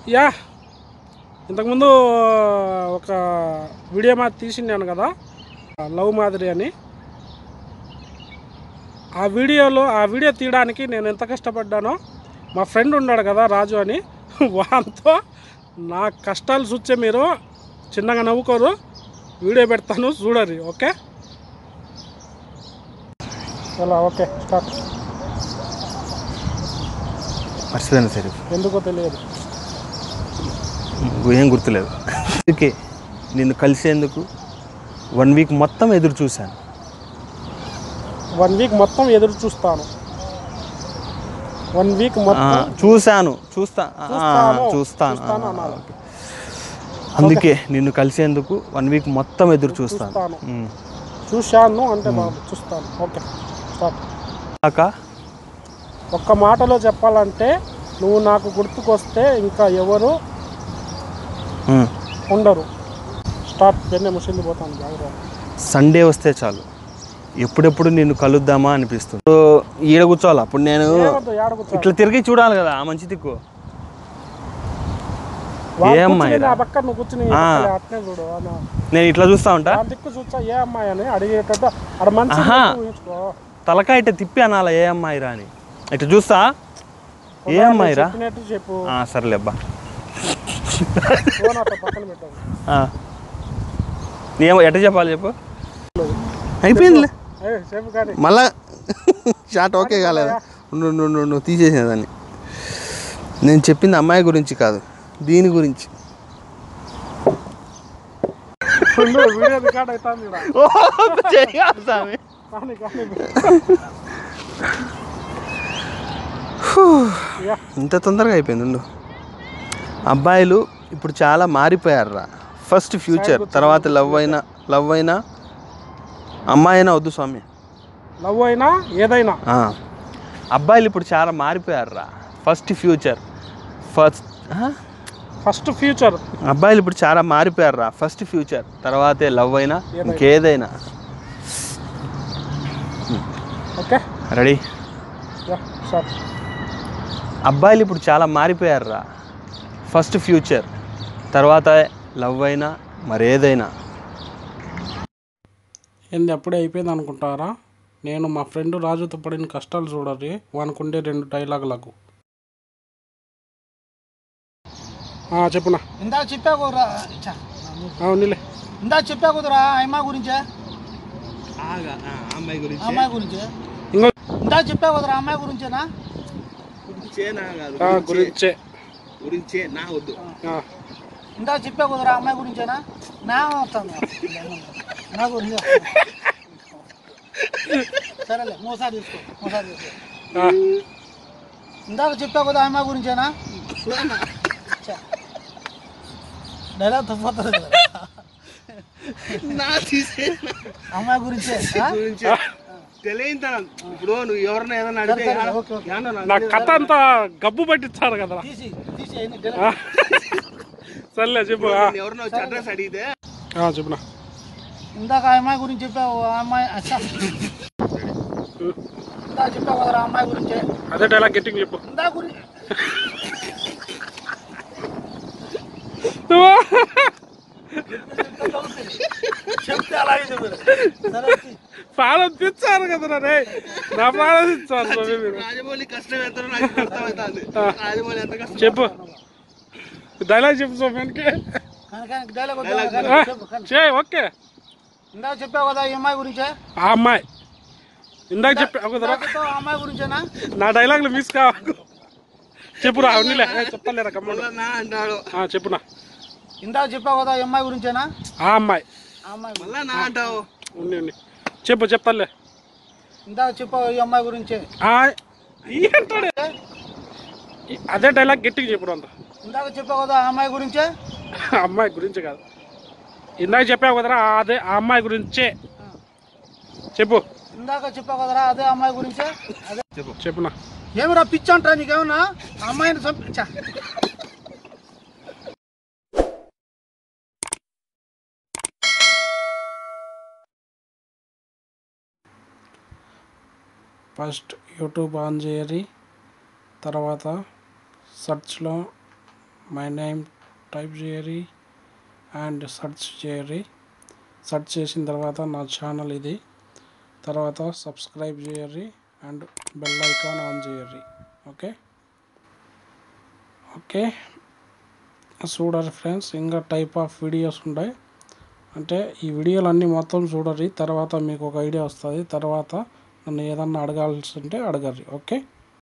Yeah ఇంతకుముందు ఒక video మాది తీసిండాను కదా లవ్ మాదిరి అని ఆ వీడియోలో ఆ వీడియో తీయడానికి నేను ఎంత కష్టపడ్డానో మా ఫ్రెండ్ ఉన్నాడు కదా రాజు అని వాంతో నా కష్టాలు చూచే మీరు చిన్నగా నవ్వుకోరు వీడియో పెడతాను చూడరు ఓకే అలా ఓకే స్టార్ట్ మర్చిపోయాను సరే ఎందుకో తెలియదు ఏం గుర్తులేదు అందుకే నిన్ను కలిసేందుకు వన్ వీక్ మొత్తం ఎదురు చూశాను వన్ వీక్ మొత్తం ఎదురు చూస్తాను వన్ వీక్ ఆ, మొత్తం చూశాను చూస్తా ఆ, చూస్తాను. చూస్తాను చూస్తాను ఆ, అనాలి. ఓకే. అందుకే నిన్ను కలిసేందుకు వన్ వీక్ మొత్తం ఎదురు చూస్తాను చూస్తాను ఉమ్. చూశాను అంటే బాబు చూస్తాను ఓకే స్టార్ట్ కాక ఒక్క మాటలో చెప్పాలంటే నువ్వు నాకు గుర్తుకొస్తే ఇంకా ఎవరు ఉమ్. ఉండరు స్టార్ట్ పెన్నే ముసింది పోతాను జాగ్రత్త సండే వస్తే చాలు ఎప్పుడెప్పుడు నిన్ను కలుద్దామా అనిపిస్తుంది సో, ఈడ కూర్చోవాలి అప్పుడు నేను ఏమొద్దు, ఏడ కూర్చో. ఇట్లా తిరిగి చూడాలి కదా ఆ మంచి దిక్కు వాడు ఏ కూర్చుని అమ్మాయిరా? నా పక్క నువ్వు కూర్చుని ఈ ఆ. పక్కలే అట్నే చూడు అన్న. నేను ఇట్లా చూస్తా ఉంటా ఆ దిక్కు చూచా ఏ అమ్మాయి అని అడిగేటట్టు అక్కడ మంచి ఆహా. దిక్కు ఊహించుకో తలకాయ ఇట్ట తిప్పి అనాల ఏ అమ్మాయిరా అని ఇట్లా చూస్తా ఏ అమ్మాయిరా చెప్పినట్టు చెప్పు ఆ, సర్లే అబ్బా ఫోన్ అట్లా పక్కన పెట్టాను ఆ. ఏమో ఎట్ట చెప్పాలి చెప్పు అయిపోయిందిలే ఏ చెప్పు కానీ మళ్ళా షార్ట్ ఓకే కాలేదా నువ్వు నువ్వు నువ్వు నువ్వు తీసేసేదాన్ని నేను చెప్పింది అమ్మాయి గురించి కాదు దీని గురించి ముందు వీడియో రికార్డ్ అవుతుంది ఈడ. కానీ కానీ యా ఇంత తొందరగా అయిపోయింది ఉండు అబ్బాయిలు ఇప్పుడు చాలా మారిపోయారురా ఫస్ట్ ఫ్యూచర్ తర్వాత లవ్ అయినా లవ్ అయినా అమ్మాయి అయినా వద్దు స్వామి లవ్ అయినా ఏదైనా ఆ. అబ్బాయిలు ఇప్పుడు చాలా మారిపోయారురా first future first first future అబ్బాయిలు ఇప్పుడు చాలా మారిపోయారురా ఫస్ట్ ఫ్యూచర్ తర్వాతే లవ్ అయినా ఏదైనా. ఇంకేదైనా ఓకే రెడీ యా సార్ అబ్బాయిలు ఇప్పుడు చాలా మారిపోయారురా ఫస్ట్ ఫ్యూచర్ తర్వాత లవ్ అయినా మరేదైనా ఏంది అప్పుడే అయిపోయింది అనుకుంటారా నేను మా ఫ్రెండ్ రాజుతో పడిన కష్టాలు చూడాలి వానుకుండే రెండు డైలాగులకు ఆ, చెప్పునా ఇందాక చెప్పా కుదరా ఛ, అవునులే ఇందాక చెప్పా కుదరా అమ్మాయి గురించే అమ్మాయి గురించి అమ్మాయి గురించే ఇంకో ఇందాక చెప్పా కుదరా అమ్మాయి గురించేనా ఆ, గురించే గురించే నా వద్దు ఆ, ఇందాక చెప్పా కుదరా అమ్మాయి గురించేనా నా వస్తాను నా గురించి సరేలే మోసారి తీసుకో మోసారి తీసుకో ఆ, ఇందాక చెప్పా కదా అమ్మాయి గురించేనా ఛ. డైలాగ్ తప్పిపోతుంది కదా నా తీసే అమ్మాయి గురించే ఆ? గురించి తెలియదు ఇప్పుడు నువ్వు ఎవరిని ఏదైనా సరే, సరే, ఓకే, ఓకే. నా కథ అంతా గబ్బు పట్టించారు కదరా తీసి తీసి ఎన్ని ఆ, డైలాగ్ సర్లే చెప్పు ఆ, ఎవరినో వచ్చి అడ్రస్ అడిగితే ఆ, చెప్పునా ఇందాక ఆ అమ్మాయి గురించి చెప్పావు ఆ అమ్మాయి అచ్చా ఇందాక చెప్పావు కదరా ఆ అమ్మాయి గురించి అదే డైలాగ్ గట్టిగా చెప్పు ఇందాక గురించి చెప్తే అలాగే చెప్పారు సరే తీ. పాలం తెచ్చారు కదరా రే నా పాలం తెచ్చారు స్వామి మీరు. రాజమౌళి కష్టం ఎంతో నాకు అర్థమవుతుంది రాజమౌళి ఎంత కష్టం చెప్పు డైలాగ్ చెప్పు సోమ్యానికి కానీ కానీ డైలాగ్ వద్దు, కానీ ఆ, చెప్పు కానీ. చే ఓకే ఇందాక చెప్పావు కదా ఈ అమ్మాయి గురించే ఆ అమ్మాయి ఇందాక చెప్పి కదరా ఇందాక చెప్పావు ఆ అమ్మాయి గురించేనా నా డైలాగ్లు మిస్ కావాలి చెప్పురా అవునులే చెప్తాలేరా కమ్మండు నా అంటాడు ఆ, చెప్పునా ఇందాక చెప్పావు కదా ఈ అమ్మాయి గురించేనా ఆ అమ్మాయి ఆ అమ్మాయి గురించి. మళ్ళా నా అంటావు ఉండి ఉండి చెప్పు చెప్తాలే ఇందాక చెప్పావు ఈ అమ్మాయి గురించి ఆ, ఈ అంటాడే ఈ- అదే డైలాగ్ గట్టిగా చెప్పుడు అంత ఇందాక చెప్పావు కదా ఆ అమ్మాయి గురించే ఆ అమ్మాయి గురించి కాదు ఇందాక చెప్పావు కదరా అదే ఆ అమ్మాయి గురించే చెప్పు ఇందాక చెప్పావు కదరా అదే అమ్మాయి గురించే అదే చెప్పునా ఏమిరా పిచ్చి అంటా నీకేమన్నా ఆ అమ్మాయిని చంపి ఛ. ఫస్ట్ యూట్యూబ్ ఆన్ చేయరి తర్వాత సర్చ్లో మై నేమ్ టైప్ చేయరి అండ్ సెర్చ్ చేయరి సెర్చ్ చేసిన తర్వాత నా ఛానల్ ఇది తర్వాత సబ్స్క్రైబ్ చేయరి అండ్ బెల్ ఐకాన్ ఆన్ చేయరి ఓకే ఓకే చూడరు ఫ్రెండ్స్ ఇంకా టైప్ ఆఫ్ వీడియోస్ ఉంటాయి అంటే ఈ వీడియోలు అన్నీ మొత్తం చూడరి తర్వాత మీకు ఒక ఐడియా వస్తుంది తర్వాత నన్ను ఏదన్నా అడగాల్సి ఉంటే అడగర్రి ఓకే